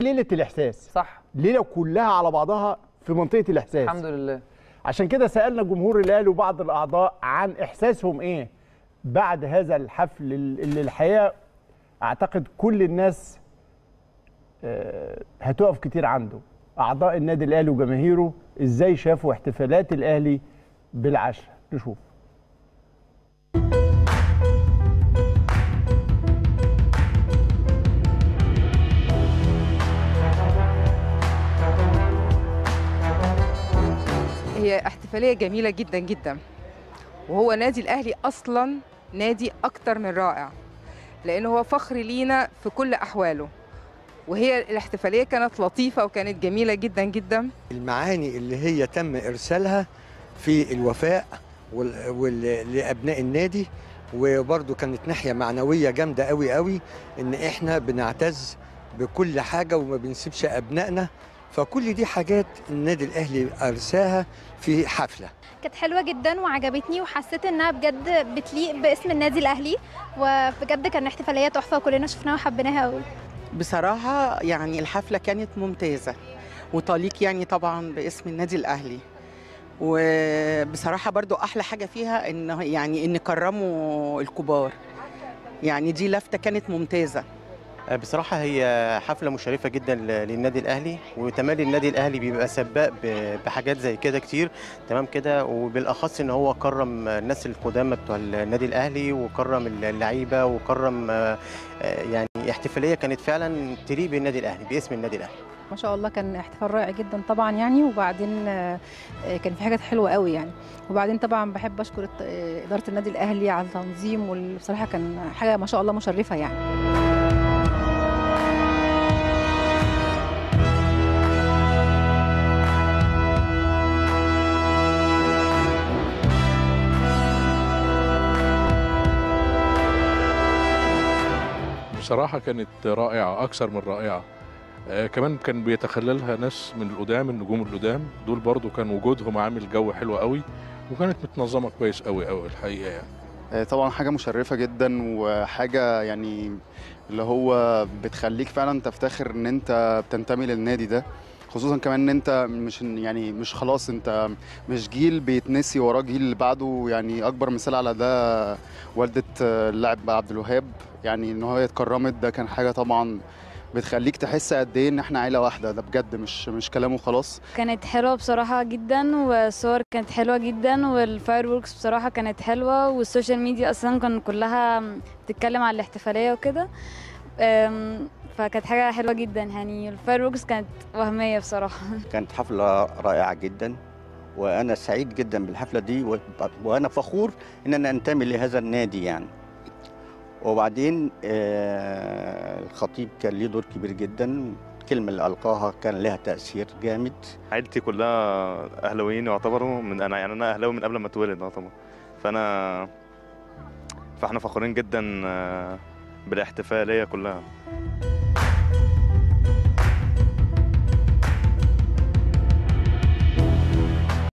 ليله الاحساس صح ليله كلها على بعضها في منطقه الاحساس الحمد لله عشان كده سالنا جمهور الاهلي وبعض الاعضاء عن احساسهم ايه بعد هذا الحفل اللي الحقيقه اعتقد كل الناس آه، هتقف كتير عنده اعضاء النادي الاهلي وجماهيره ازاي شافوا احتفالات الاهلي بالعشاء نشوف هي احتفالية جميلة جدا جدا وهو نادي الأهلي أصلا نادي أكتر من رائع لأنه هو فخر لينا في كل أحواله وهي الاحتفالية كانت لطيفة وكانت جميلة جدا جدا المعاني اللي هي تم ارسالها في الوفاء وال... وال... لابناء النادي وبرضه كانت ناحيه معنويه جامده قوي قوي ان احنا بنعتز بكل حاجه وما بنسيبش ابنائنا فكل دي حاجات النادي الاهلي ارساها في حفله كانت حلوة جدا وعجبتني وحسيت انها بجد بتليق باسم النادي الاهلي وبجد كان احتفالية تحفة وكلنا شفناها وحبيناها قوي بصراحة يعني الحفلة كانت ممتازة وتليق يعني طبعا باسم النادي الأهلي وبصراحة برضو أحلى حاجة فيها إن يعني إن كرموا الكبار يعني دي لفتة كانت ممتازة بصراحة هي حفلة مشرفة جدا ل- للنادي الأهلي وتملي النادي الأهلي بيبقى سباق ب- بحاجات زي كده كتير تمام كده وبالأخص إن هو كرم الناس القدامى بتوع النادي الأهلي وكرم اللعيبة وكرم آه، آه، يعني احتفالية كانت فعلا تليق بالنادي الأهلي باسم النادي الأهلي ما شاء الله كان احتفال رائع جدا طبعا يعني وبعدين آه، آه، كان في حاجات حلوه قوي يعني وبعدين طبعا بحب اشكر الت- آه، اداره النادي الاهلي على التنظيم وبصراحه كان حاجه ما شاء الله مشرفه يعني بصراحة كانت رائعة أكثر من رائعة آه كمان كان بيتخللها ناس من القدام النجوم القدام دول برضو كان وجودهم عامل جو حلو قوي وكانت متنظمة كويس قوي قوي الحقيقة يعني آه، طبعا حاجة مشرفة جدا وحاجة يعني اللي هو بتخليك فعلا تفتخر ان انت بتنتمي للنادي ده خصوصا كمان ان انت مش يعني مش خلاص انت مش جيل بيتنسي وراه جيل اللي بعده يعني اكبر مثال على ده والدة آه، اللاعب عبد الوهاب يعني ان هو اتكرمت ده كان حاجة طبعا بتخليك تحس قد ايه ان احنا عيلة واحدة ده بجد مش مش كلام وخلاص كانت حلوة بصراحة جدا والصور كانت حلوة جدا والفاير ووركس بصراحة كانت حلوة والسوشيال ميديا أصلا كان كلها بتتكلم عن الاحتفالية وكده أم، فكانت حاجة حلوة جدا يعني الفاير ووركس كانت وهمية بصراحة كانت حفلة رائعة جدا وأنا سعيد جدا بالحفلة دي و- وأنا فخور إن أنا أنتمي لهذا النادي يعني وبعدين آه، الخطيب كان ليه دور كبير جدا الكلمة اللي ألقاها كان لها تأثير جامد عيلتي كلها اهلاويين يعتبروا من انا يعني انا اهلاوي من قبل ما اتولد اه طبعا فانا فاحنا فخورين جدا آه، بالاحتفاليه كلها